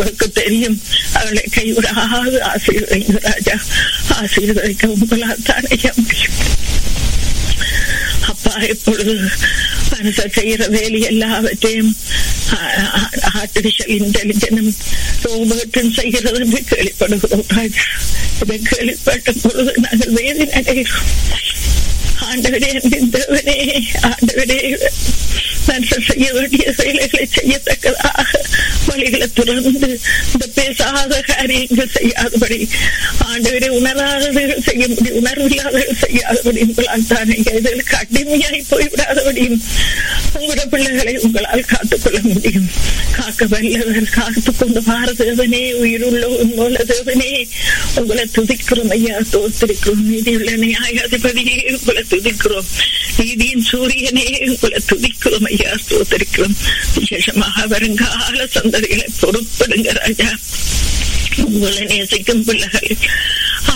உங்களுக்கு தெரியும் அவளை கைவிடாது ஆசீர்வதிங்க ராஜா ஆசீர்வதிக்க உங்களால் தான் ஐயா முடியும் அப்பா இப்பொழுது மனச செய்யற வேலை எல்லாவற்றையும் ஆர்டிபிஷியல் இன்டெலிஜென்ஸ் ரோபோட்டும் செய்கிறது என்று கேள்விப்படுகிறோம் ராஜா இதை கேள்விப்பட்ட பொழுது நாங்கள் வேதி அடைகிறோம் ஆண்டவரே தேவனே ஆண்டவரே மனுஷன் செய்ய வேண்டிய வேலைகளை செய்யத்தக்கதாக வழிகளை துறந்து இந்த பேசாத காரியங்கள் செய்யாதபடி ஆண்டவரை உணராதவர்கள் செய்ய முடியும் உணர்வில்லாதவர்கள் செய்யாதபடி உங்களால் தானே இதற்கு அடிமையாய் போய்விடாதபடியும் உங்களோட பிள்ளைகளை உங்களால் காத்துக்கொள்ள முடியும் காக்க வல்லவர் காத்து கொண்டு வார தேவனே உயிருள்ள உண்மையுள்ள தேவனே உங்களை துதிக்கிறோம் ஐயா தோத்திருக்கிறோம் நீதியுள்ள நியாயாதிபதியே உங்களை துதிக்கிறோம் நீதியின் சூரியனே உங்களை துதிக்கிறோம் ஐயா தோத்திருக்கிறோம் விசேஷமாக வருங்கால சந்ததிகளை பொறுப்படுங்க ராஜா உங்களை நேசிக்கும் பிள்ளைகள்